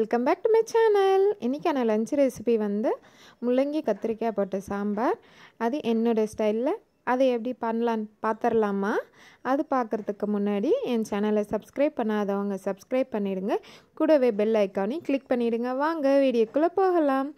welcome back to my channel இன்றைக்கான lunch recipe வந்து முள்ளங்கி கத்திரிக்காய் போட்ட சாம்பார் அது என்னோடய ஸ்டைலில் அதை எப்படி பண்ணலான்னு பார்த்துடலாமா அது பார்க்குறதுக்கு முன்னாடி என் சேனலை சப்ஸ்கிரைப் பண்ணாதவங்க சப்ஸ்கிரைப் பண்ணிடுங்க கூடவே பெல் ஐக்கானையும் கிளிக் பண்ணிவிடுங்க வாங்க வீடியோக்குள்ளே போகலாம்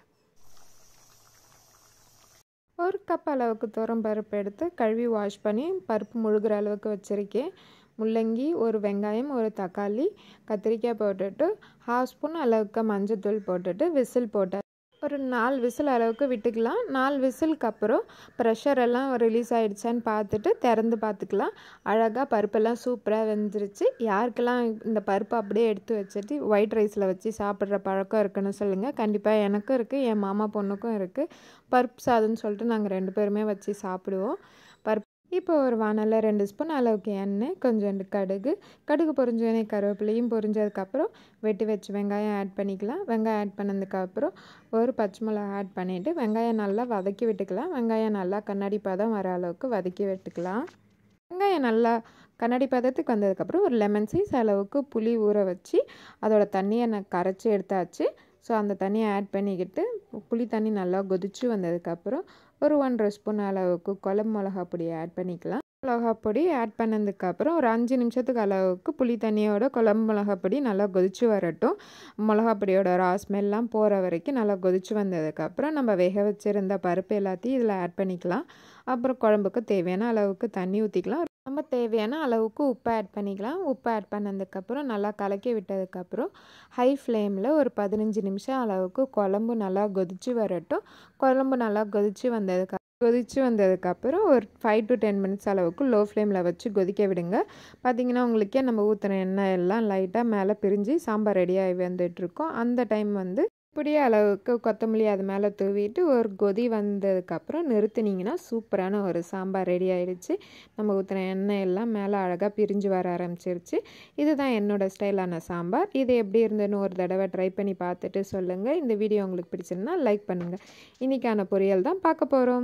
ஒரு கப் அளவுக்கு துவரம் பருப்பு எடுத்து கழுவி வாஷ் பண்ணி பருப்பு முழுகிற அளவுக்கு வச்சுருக்கேன் முள்ளங்கி ஒரு வெங்காயம் ஒரு தக்காளி கத்திரிக்காய் போட்டுட்டு ஹாஃப் ஸ்பூன் அளவுக்கு மஞ்சத்தூள் போட்டுட்டு விசில் போட்டு ஒரு நாலு விசில் அளவுக்கு விட்டுக்கலாம் நாலு விசிலுக்கு அப்புறம் ப்ரெஷர் எல்லாம் ரிலீஸ் ஆகிடுச்சான்னு பார்த்துட்டு திறந்து பார்த்துக்கலாம் அழகாக பருப்பெல்லாம் சூப்பராக வெந்துருச்சு யாருக்கெல்லாம் இந்த பருப்பு அப்படியே எடுத்து வச்சுட்டு ஒயிட் ரைஸில் வச்சு சாப்பிட்ற பழக்கம் இருக்குன்னு சொல்லுங்கள் கண்டிப்பாக எனக்கும் இருக்குது என் மாமா பொண்ணுக்கும் இருக்குது பருப்பு சாதம்னு சொல்லிட்டு நாங்கள் ரெண்டு பேருமே வச்சு சாப்பிடுவோம் பருப்பு இப்போ ஒரு வானலில் ரெண்டு ஸ்பூன் அளவுக்கு எண்ணெய் கொஞ்சோண்டு கடுகு கடுகு பொரிஞ்சோடனே கருவேப்பிலையும் பொரிஞ்சதுக்கப்புறம் வெட்டி வச்சு வெங்காயம் ஆட் பண்ணிக்கலாம் வெங்காயம் ஆட் பண்ணதுக்கப்புறம் ஒரு பச்சை மிளகா ஆட் பண்ணிவிட்டு வெங்காயம் நல்லா வதக்கி விட்டுக்கலாம் வெங்காயம் நல்லா கண்ணாடி பதம் வர அளவுக்கு வதக்கி விட்டுக்கலாம் வெங்காயம் நல்லா கண்ணாடி பதத்துக்கு வந்ததுக்கப்புறம் ஒரு லெமன் சைஸ் அளவுக்கு புளி ஊற வச்சு அதோட தண்ணியை நான் கரைச்சி எடுத்தாச்சு ஸோ அந்த தண்ணியை ஆட் பண்ணிக்கிட்டு புளி தண்ணி நல்லா கொதிச்சு வந்ததுக்கப்புறம் ஒரு ஒன்றரை ஸ்பூன் அளவுக்கு குழம்பு மிளகா பொடியை ஆட் பண்ணிக்கலாம் மிளகா பொடி ஆட் பண்ணதுக்கப்புறம் ஒரு அஞ்சு நிமிஷத்துக்கு அளவுக்கு புளி தண்ணியோட குழம்பு மிளகா பொடி நல்லா கொதிச்சு வரட்டும் மிளகா பொடியோட ரா ஸ்மெல்லாம் போகிற வரைக்கும் நல்லா கொதிச்சு வந்ததுக்கப்புறம் நம்ம வேக வச்சுருந்த பருப்பு எல்லாத்தையும் இதில் ஆட் பண்ணிக்கலாம் அப்புறம் குழம்புக்கு தேவையான அளவுக்கு தண்ணி ஊற்றிக்கலாம் நம்ம தேவையான அளவுக்கு உப்பு ஆட் பண்ணிக்கலாம் உப்பு ஆட் பண்ணதுக்கப்புறம் நல்லா கலக்கி விட்டதுக்கப்புறம் ஹை ஃப்ளேமில் ஒரு பதினஞ்சு நிமிஷம் அளவுக்கு குழம்பு நல்லா கொதிச்சு வரட்டும் குழம்பு நல்லா கொதிச்சு வந்ததுக்கு கொதிச்சு வந்ததுக்கப்புறம் ஒரு ஃபைவ் டு டென் மினிட்ஸ் அளவுக்கு லோ ஃப்ளேமில் வச்சு கொதிக்க விடுங்க பார்த்திங்கன்னா உங்களுக்கே நம்ம ஊற்றின எண்ணெய் எல்லாம் லைட்டாக மேலே பிரிஞ்சு சாம்பார் ரெடியாகி வந்துட்டுருக்கோம் அந்த டைம் வந்து இப்படியே அளவுக்கு கொத்தமல்லி அது மேலே தூவிட்டு ஒரு கொதி வந்ததுக்கப்புறம் நிறுத்துனீங்கன்னா சூப்பரான ஒரு சாம்பார் ரெடி ஆயிடுச்சு நம்ம ஊற்றின எண்ணெய் எல்லாம் மேலே அழகாக பிரிஞ்சு வர ஆரம்பிச்சிருச்சு இதுதான் என்னோடய ஸ்டைலான சாம்பார் இது எப்படி இருந்ததுன்னு ஒரு தடவை ட்ரை பண்ணி பார்த்துட்டு சொல்லுங்கள் இந்த வீடியோ உங்களுக்கு பிடிச்சிருந்தா லைக் பண்ணுங்கள் இன்றைக்கான பொரியல் தான் பார்க்க போகிறோம்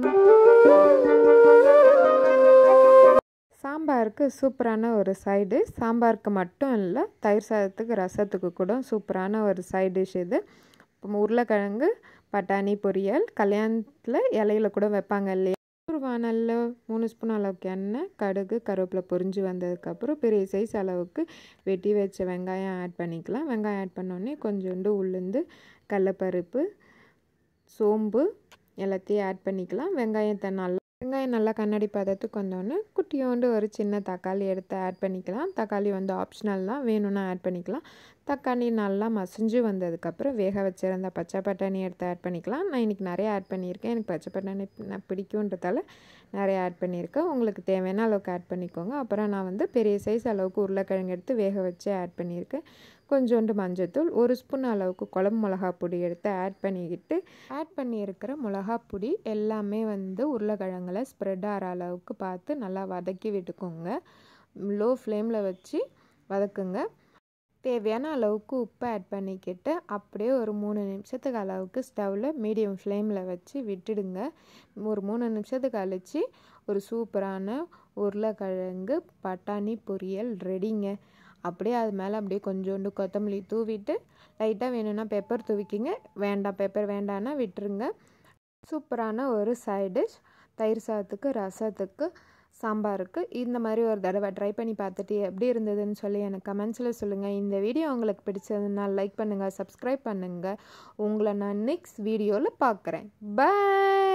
சாம்பாருக்கு சூப்பரான ஒரு சைடு சாம்பாருக்கு மட்டும் இல்லை தயிர் சாதத்துக்கு ரசத்துக்கு கூட சூப்பரான ஒரு சைட் டிஷ் இது உருளைக்கிழங்கு பட்டாணி பொரியல் கல்யாணத்தில் இலையில கூட வைப்பாங்க இல்லையா ஒரு வானலில் மூணு ஸ்பூன் அளவுக்கு எண்ணெய் கடுகு கருவேப்பிலை பொரிஞ்சு வந்ததுக்கப்புறம் பெரிய சைஸ் அளவுக்கு வெட்டி வச்ச வெங்காயம் ஆட் பண்ணிக்கலாம் வெங்காயம் ஆட் பண்ணோடனே கொஞ்சோண்டு உளுந்து கடலப்பருப்பு சோம்பு எல்லாத்தையும் ஆட் பண்ணிக்கலாம் வெங்காயத்தை நல்லா வெங்காயம் நல்லா கண்ணாடி பதத்துக்கு வந்தோடனே குட்டியோண்டு ஒரு சின்ன தக்காளி எடுத்து ஆட் பண்ணிக்கலாம் தக்காளி வந்து ஆப்ஷனல் தான் வேணும்னா ஆட் பண்ணிக்கலாம் தக்காளி நல்லா மசிஞ்சு வந்ததுக்கப்புறம் வேக வச்சுருந்த பச்சை பட்டாணி எடுத்து ஆட் பண்ணிக்கலாம் நான் இன்றைக்கி நிறைய ஆட் பண்ணியிருக்கேன் எனக்கு பச்சை பட்டாணி நான் பிடிக்குன்றதால நிறைய ஆட் பண்ணியிருக்கேன் உங்களுக்கு தேவையான அளவுக்கு ஆட் பண்ணிக்கோங்க அப்புறம் நான் வந்து பெரிய சைஸ் அளவுக்கு உருளைக்கிழங்கு எடுத்து வேக வச்சு ஆட் பண்ணியிருக்கேன் கொஞ்சோண்டு மஞ்சத்தூள் ஒரு ஸ்பூன் அளவுக்கு குழம்பு மிளகா பொடி எடுத்து ஆட் பண்ணிக்கிட்டு ஆட் பண்ணியிருக்கிற மிளகா பொடி எல்லாமே வந்து உருளைக்கிழங்குல ஸ்ப்ரெட் ஆகிற அளவுக்கு பார்த்து நல்லா வதக்கி விட்டுக்கோங்க லோ ஃப்ளேமில் வச்சு வதக்குங்க தேவையான அளவுக்கு உப்பு ஆட் பண்ணிக்கிட்டு அப்படியே ஒரு மூணு நிமிஷத்துக்கு அளவுக்கு ஸ்டவ்வில் மீடியம் ஃப்ளேமில் வச்சு விட்டுடுங்க ஒரு மூணு நிமிஷத்துக்கு கழித்து ஒரு சூப்பரான உருளைக்கிழங்கு பட்டாணி பொரியல் ரெடிங்க அப்படியே அது மேலே அப்படியே கொஞ்சோண்டு கொத்தமல்லி தூவிட்டு லைட்டாக வேணும்னா பெப்பர் தூவிக்கிங்க வேண்டாம் பெப்பர் வேண்டான்னா விட்டுருங்க சூப்பரான ஒரு சைட் டிஷ் தயிர் சாதத்துக்கு ரசத்துக்கு சாம்பாருக்கு இந்த மாதிரி ஒரு தடவை ட்ரை பண்ணி பார்த்துட்டு எப்படி இருந்ததுன்னு சொல்லி எனக்கு கமெண்ட்ஸில் சொல்லுங்கள் இந்த வீடியோ உங்களுக்கு பிடிச்சதுன்னா லைக் பண்ணுங்கள் சப்ஸ்கிரைப் பண்ணுங்கள் உங்களை நான் நெக்ஸ்ட் வீடியோவில் பார்க்குறேன் பாய்